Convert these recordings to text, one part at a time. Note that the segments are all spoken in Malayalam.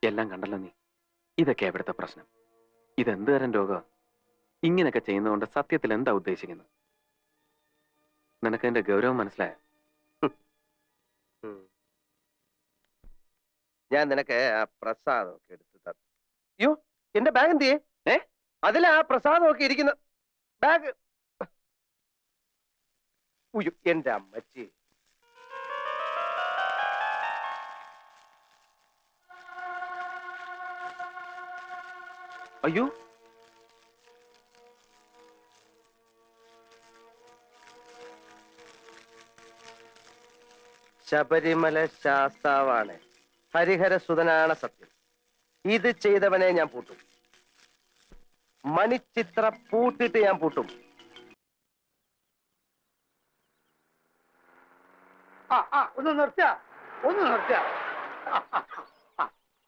എല്ലാം കണ്ടല്ലോ നീ ഇതൊക്കെ ഇവിടുത്തെ പ്രശ്നം ഇതെന്ത് തരം രോഗം ഇങ്ങനെയൊക്കെ ചെയ്യുന്നതുകൊണ്ട് സത്യത്തിൽ എന്താ ഉദ്ദേശിക്കുന്നത് നിനക്ക് അതിന്റെ ഗൗരവം മനസ്സിലായോ ഉം. ഞാൻ നിനക്ക് ആ പ്രസാദമൊക്കെ എടുത്ത് തന്നു അയ്യോ എന്റെ ബാഗ് എന്തിയേ ഏ അതിലാ ആ പ്രസാദമൊക്കെ ഇരിക്കുന്ന ബാഗ് ഉയ്യോ എന്റെ അമ്മച്ചി അയ്യോ ശബരിമല ശാസ്താവാണ് ഹരിഹര സുതനാണ് സത്യം ഇത് ചെയ്തവനെ ഞാൻ പൂട്ടും മണിച്ചിത്ര പൂട്ടിട്ട് ഞാൻ പൂട്ടും ആ ആ ഒന്ന് നിർത്തുക ഒന്ന് നിർത്തുക ആ, ആ, ആ.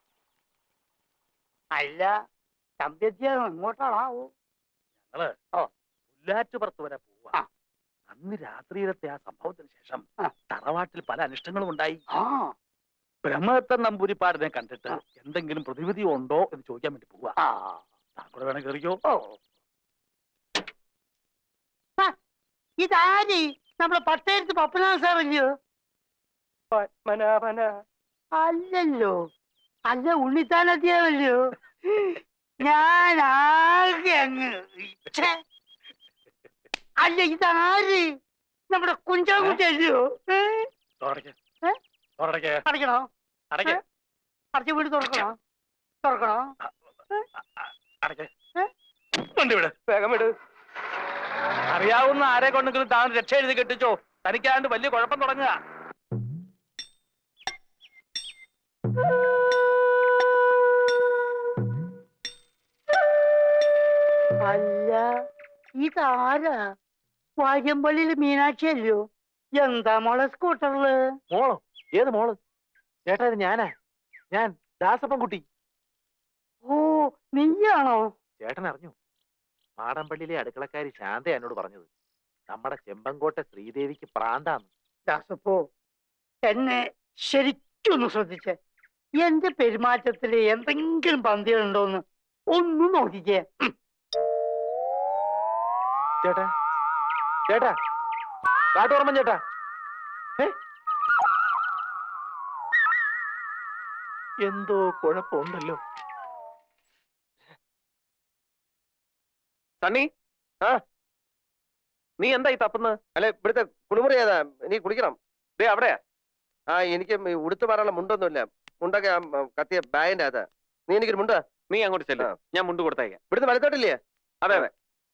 അല്ല തമ്പ്യത്തിയ എങ്ങോട്ടാണാവോ ഞങ്ങള് ഓ. പുല്ലാറ്റുപുറത്ത് വരെ പോവാ ആ. അന്ന് രാത്രിയിലത്തെ ആ സംഭവത്തിന് ശേഷം ആ. തറവാട്ടിൽ പല അനിഷ്ടങ്ങളും ഉണ്ടായി ആ ബ്രഹ്മദത്തൻ നമ്പൂരിപ്പാടിനെ കണ്ടിട്ട് ആ. എന്തെങ്കിലും പ്രതിവിധി ഉണ്ടോ എന്ന് ചോദിക്കാൻ വേണ്ടി പോവാ ആ താങ്കൂടെ വേണം കയറിയോ ഓ ആ, ഇതാര് നമ്മളെ പട്ടയത്ത് പപ്പനാഥ സാറല്ലയോ പത്മനാഭന അല്ലല്ലോ അല്ല ഉണ്ണിത്താനത്തിയാണല്ലോ ഞാൻ ആകെ അങ്ങ് ഛെ. അല്ല ഇതാര് നമ്മുടെ കുഞ്ചാകുട്ടിയല്ലോ ഏ? തുറക്ക്. ഏ? തുറക്ക്. അടയ്ക്കണോ അടയ്ക്ക്. അടച്ച വീട് തുറക്കണോ തുറക്കണോ അടയ്ക്ക്. ഏ? വണ്ടി വിട് വേഗം വിട് അറിയാവുന്ന ആരെ കൊണ്ടെങ്കിലും താൻ രക്ഷ എഴുതി കെട്ടിച്ചോ തനിക്കാണ്ട് വലിയ കുഴപ്പം തുടങ്ങുക അല്ല ഇതാരാ വാര്യമ്പള്ളിയില് മീനാക്ഷി അല്ലയോ എന്താ മോളെ സ്കൂട്ടറില് മോളോ ഏത് മോള് ചേട്ടാ ഇത് ഞാനാ ഞാൻ ദാസപ്പൻ കുട്ടി ഓ നീയാണോ ചേട്ടൻ അറിഞ്ഞു മാടമ്പള്ളിയിലെ അടുക്കളക്കാരി ശാന്ത എന്നോട് പറഞ്ഞത് നമ്മുടെ ചെമ്പങ്കോട്ടെ ശ്രീദേവിക്ക് പ്രാന്താന്ന് ദാസപ്പോ എന്നെ ശരിക്കൊന്ന് ശ്രദ്ധിച്ചേ എന്റെ പെരുമാറ്റത്തില് എന്തെങ്കിലും പന്തികളുണ്ടോന്ന് ഒന്ന് നോക്കിക്കേ ഉം. ചേട്ടാ ചേട്ടാ കാട്ടോർമ്മൻ ചേട്ടാ ഏ? എന്തോ കുഴപ്പമുണ്ടല്ലോ സണ്ണി ആ? നീ എന്താ ഈ തപ്പുന്നത് അല്ലെ ഇവിടുത്തെ കുളിമുറി ഏതാ നീ കുളിക്കണം ദേ അവിടെയാ ആ എനിക്ക് ഈ ഉടുത്തു മാറാനുള്ള മുണ്ടൊന്നുമില്ല മുണ്ടൊക്കെ ആ, ആ, കത്തിയ ബാഗിന്റെ അകത്താ നീ എനിക്കൊരു മുണ്ട നീ അങ്ങോട്ട് ചെല്ലു ആ. ഞാൻ മുണ്ട് കൊടുത്തേക്കാം ഇവിടുന്ന് വലത്തോട്ടില്ലേ അതെ അതെ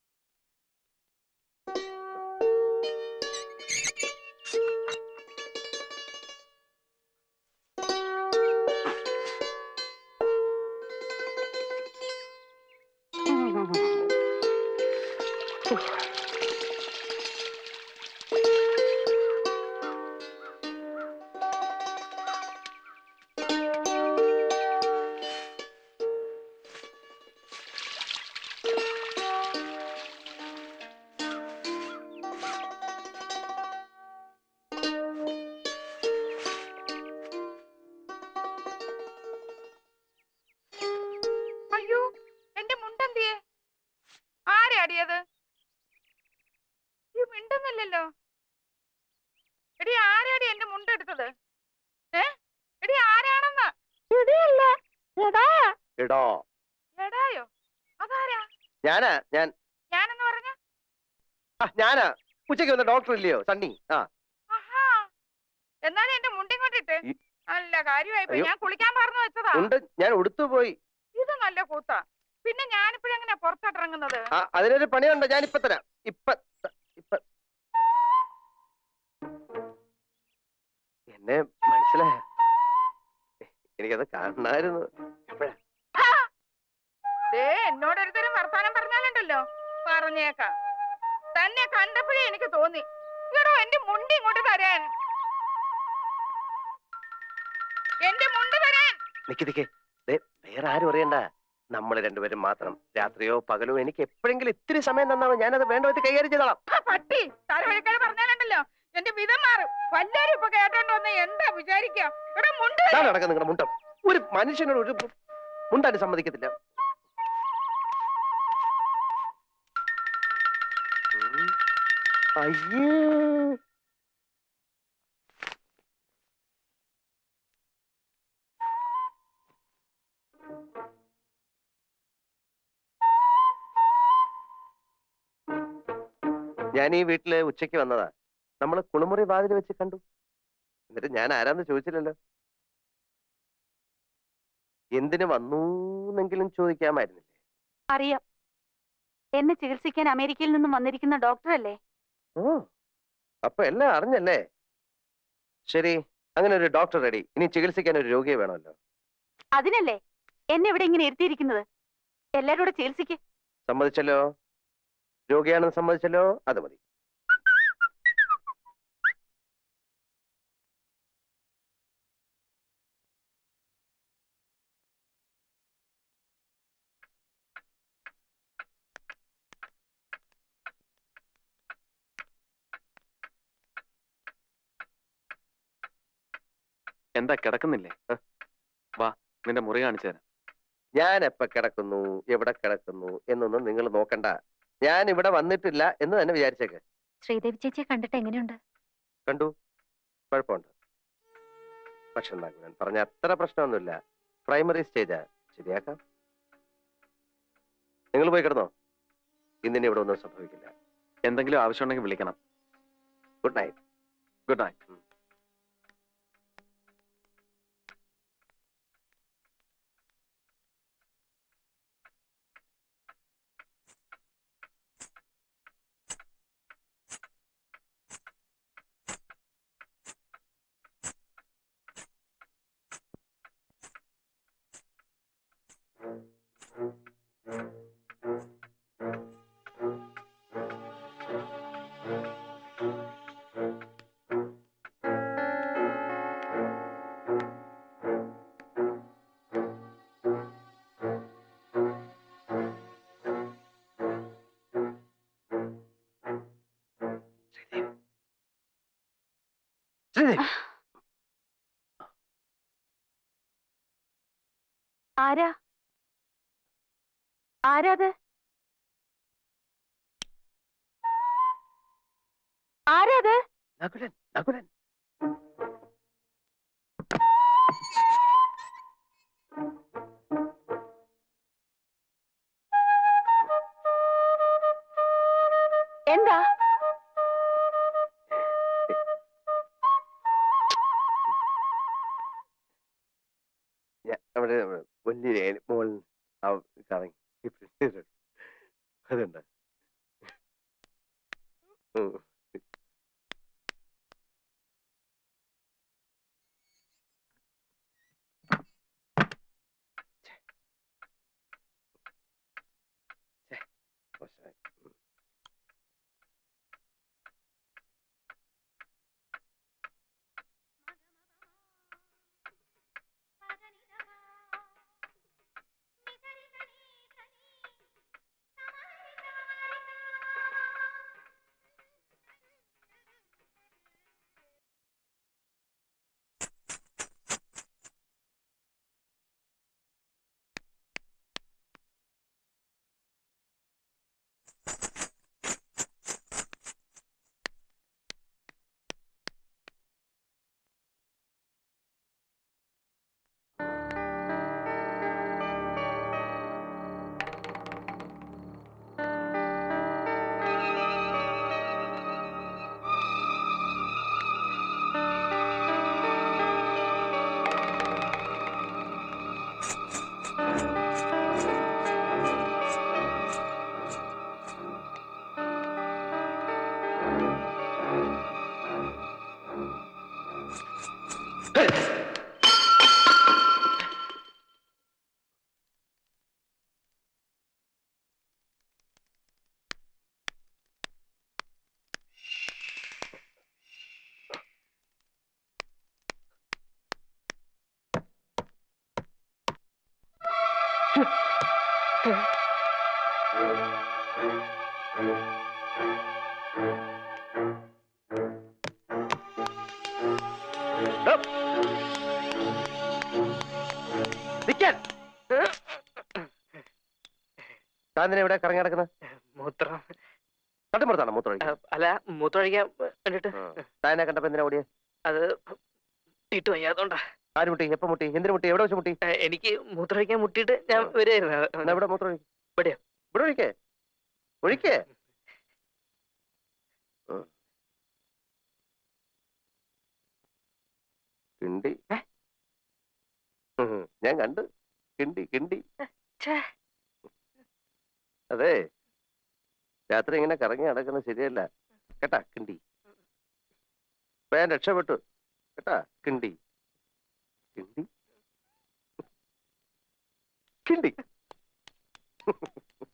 അയ്യോ എന്റെ മുണ്ടെന്തിയേ ആരെ അടിയത് ഈ മിണ്ടുന്നില്ലല്ലോ എടി ആരാടി എന്റെ മുണ്ടെടുത്തത് ഏ എടി ആരാണെന്ന് ഇടിയല്ല എടാ എടോ എടായോ അതാരാ ഞാനാ ഞാൻ ഞാനെന്ന് പറഞ്ഞ ആ, ഞാനാ ഉച്ചയ്ക്ക് വന്ന ഡോക്ടർ ഇല്ലയോ സണ്ണി ആ ആഹാ എന്നാലും എന്റെ മുണ്ടിങ്ങോട്ടിട്ട് ഈ- നല്ല കാര്യമായിപ്പോയി അയ്യോ. ഞാൻ കുളിക്കാൻ പറഞ്ഞു വെച്ചതാ ഉണ്ട് ഞാൻ ഉടുത്തു പോയി ഇത് നല്ല കൂത്താ പിന്നെ ഞാനിപ്പോഴെങ്ങനെ പുറത്തോട്ടിറങ്ങുന്നത് ആ അതിനൊരു പണിയുണ്ട് ഞാൻ ഇപ്പൊ തരാം ഇപ്പൊ ത- ഇപ്പൊ എന്നെ മനസ്സിലായ എനിക്കത് കാണണമായിരുന്നു ദേ എന്നോടൊരുത്തരും വർത്താനം പറഞ്ഞാലുണ്ടല്ലോ പറഞ്ഞേക്കാം തന്നെ കണ്ടപ്പോഴേ എനിക്ക് തോന്നി ഇടോ എന്റെ മുണ്ട് ഇങ്ങോട്ട് തരാൻ എന്റെ മുണ്ട് തരാൻ നിക്ക് നിക്ക് ദേ വേറെ ആരും അറിയണ്ട നമ്മൾ രണ്ടുപേരും മാത്രം രാത്രിയോ പകലോ എനിക്ക് എപ്പോഴെങ്കിലും ഇത്തിരി സമയം തന്നാമോ ഞാനത് വേണ്ട വിധത്തിൽ കൈകാര്യം ചെയ്തോളാം ആ പട്ടി തലവഴിക്കാട് പറഞ്ഞാലുണ്ടല്ലോ എന്റെ വിധം മാറും വല്ലാരും ഇപ്പൊ കേട്ടോണ്ട് വന്ന് എന്താ വിചാരിക്കുക ഇവിടെ മുണ്ട് ഞാൻ തരാൻ. നടക്കാം നിങ്ങളുടെ മുണ്ടം ഒരു മനുഷ്യനോട് ഒരു മുണ്ടാൻ സമ്മതിക്കത്തില്ല ഉം. അയ്യേ ഞാൻ ഈ വീട്ടില് ഉച്ചയ്ക്ക് വന്നതാ നമ്മൾ കുളിമുറി വാതിൽ വെച്ച് കണ്ടു എന്നിട്ട് ഞാൻ ആരാന്ന് ചോദിച്ചില്ലല്ലോ എന്തിനു വന്നു എന്നെങ്കിലും ചോദിക്കാമായിരുന്നില്ലേ അറിയാം എന്നെ ചികിത്സിക്കാൻ അമേരിക്കയിൽ നിന്നും വന്നിരിക്കുന്ന ഡോക്ടറല്ലേ ഓ അപ്പൊ എല്ലാം അറിഞ്ഞല്ലേ ശരി അങ്ങനെ ഒരു ഡോക്ടർ റെഡി ഇനി ചികിത്സിക്കാൻ ഒരു രോഗിയെ വേണമല്ലോ അതിനല്ലേ എന്നെ ഇവിടെ ഇങ്ങനെ ഇരുത്തിയിരിക്കുന്നത് എല്ലാരും കൂടെ ചികിത്സിക്ക് സമ്മതിച്ചല്ലോ രോഗിയാണെന്ന് സമ്മതിച്ചല്ലോ അത് മതി എന്താ കിടക്കുന്നില്ലേ ഹ്? വാ നിന്റെ മുറി കാണിച്ചു തരാം ഞാൻ എപ്പ കിടക്കുന്നു എവിടെ കിടക്കുന്നു എന്നൊന്നും നിങ്ങൾ നോക്കണ്ട ഞാൻ ഇവിടെ വന്നിട്ടില്ല എന്ന് തന്നെ വിചാരിച്ചേക്ക് ശ്രീദേവി ചേച്ചിയെ കണ്ടിട്ട് എങ്ങനെയുണ്ട് കണ്ടു കുഴപ്പമുണ്ട് പക്ഷെ നാഗുരൻ പറഞ്ഞ അത്ര പ്രശ്നമൊന്നുമില്ല പ്രൈമറി സ്റ്റേജാ ശരിയാക്കാം നിങ്ങൾ പോയി കിടന്നോ ഇന്നിനി ഇവിടെ ഒന്നും സംഭവിക്കില്ല എന്തെങ്കിലും ആവശ്യമുണ്ടെങ്കിൽ വിളിക്കണം good night good night Sridevi ആരാ ആരാത് ആരാത് നകുലൻ നകുലൻ എന്താ ഞാൻ അവിടെ വലിയ മോൾ കറങ്ങി അതുണ്ട് ഉം. ഛെ, മോശമായി. ഉം. നിക്കാൻ താൻ ഇവിടെ കറങ്ങി നടക്കുന്നത് മൂത്രം കണ്ടുമുറത്താണോ മൂത്രം ആ, അല്ല മൂത്രമൊഴിക്കാൻ വേണ്ടിട്ട് താനെ കണ്ടപ്പോ എന്തിനാ ഓടിയെ അത് ഇട്ട് വയ്യാത്തോണ്ടാ ആര് മുട്ടി എപ്പോ മുട്ടി എന്തിനു മുട്ടി എവിടെ വെച്ച് മുട്ടി ഏ, എനിക്ക് മൂത്രമൊഴിക്കാൻ മുട്ടിയിട്ട് ഞാൻ വരുമായിരുന്നു എന്നാ ഇവിടെ മൂത്രം ഒഴിക്ക്. ഇവിടെയോ? ഇവിടെ ഒഴിക്കേ ഒഴിക്കേ ഉം. കിണ്ടി ഏ? ഉം, ഞാൻ കണ്ടു കിണ്ടി കിണ്ടി ഛേ. അതെ രാത്രി ഇങ്ങനെ കറങ്ങി നടക്കുന്നത് ശരിയല്ല കേട്ടാ കിണ്ടി ഇപ്പൊ ഞാൻ രക്ഷപ്പെട്ടു കേട്ടാ കിണ്ടി കിണ്ടി കിണ്ടി